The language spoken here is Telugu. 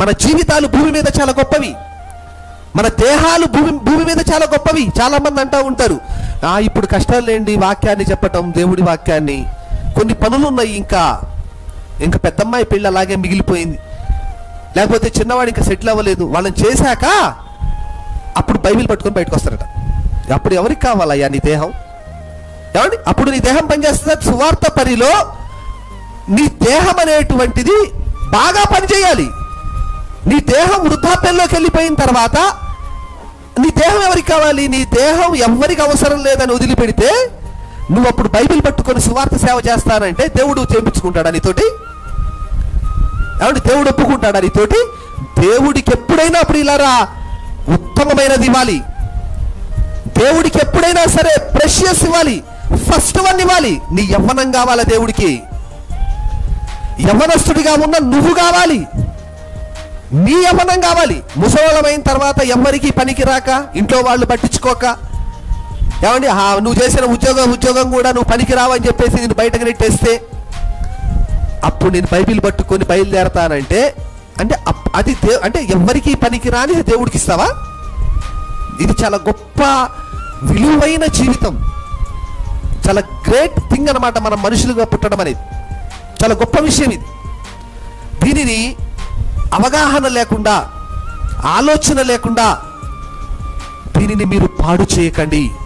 మన జీవితాలు భూమి మీద చాలా గొప్పవి మన దేహాలు భూమి భూమి మీద చాలా గొప్పవి చాలా మంది అంటూ ఉంటారు ఆ ఇప్పుడు కష్టాలు లేండి వాక్యాన్ని చెప్పటం దేవుడి వాక్యాన్ని కొన్ని పనులు ఉన్నాయి ఇంకా ఇంకా పెద్దమ్మాయి పెళ్ళి అలాగే మిగిలిపోయింది లేకపోతే చిన్నవాడు ఇంకా సెటిల్ అవ్వలేదు వాళ్ళని చేశాక అప్పుడు బైబిల్ పట్టుకొని బయటకు వస్తారట అప్పుడు ఎవరికి కావాలయ్యా నీ దేహం ఏమండి అప్పుడు నీ దేహం పనిచేస్తుందా సువార్త పనిలో నీ దేహం అనేటువంటిది బాగా పనిచేయాలి నీ దేహం వృద్ధాప్యంలోకి వెళ్ళిపోయిన తర్వాత నీ దేహం ఎవరికి కావాలి నీ దేహం ఎవరికి అవసరం లేదని వదిలిపెడితే నువ్వు అప్పుడు బైబిల్ పట్టుకొని సువార్త సేవ చేస్తానంటే దేవుడు చేయించుకుంటాడా నీతోటి ఏమంటే దేవుడు ఒప్పుకుంటాడా నీతోటి దేవుడికి ఎప్పుడైనా అప్పుడు ఇలారా ఉత్తమమైనది ఇవ్వాలి దేవుడికి ఎప్పుడైనా సరే ప్రెషియస్ ఇవ్వాలి ఫస్ట్ వన్ ఇవ్వాలి నీ యవ్వనం కావాలా దేవుడికి యవ్వనస్తుడిగా ఉన్న నువ్వు కావాలి నీ యవ్వనం కావాలి ముసలోళమైన తర్వాత ఎవ్వరికి పనికి రాక ఇంట్లో వాళ్ళు పట్టించుకోక ఏమండి ఆ, నువ్వు చేసిన ఉద్యోగం ఉద్యోగం కూడా నువ్వు పనికి రావని చెప్పేసి నేను బయటకు నెట్టేస్తే అప్పుడు నేను బైబిల్ పట్టుకొని బయలుదేరతానంటే అంటే అప్- అది దే అంటే ఎవరికి పనికి రాని దేవుడికి ఇస్తావా ఇది చాలా గొప్ప విలువైన జీవితం చాలా గ్రేట్ థింగ్ అన్నమాట మనం మనుషులుగా పుట్టడం అనేది చాలా గొప్ప విషయం ఇది దీనిని అవగాహన లేకుండా ఆలోచన లేకుండా దీనిని మీరు పాడు చేయకండి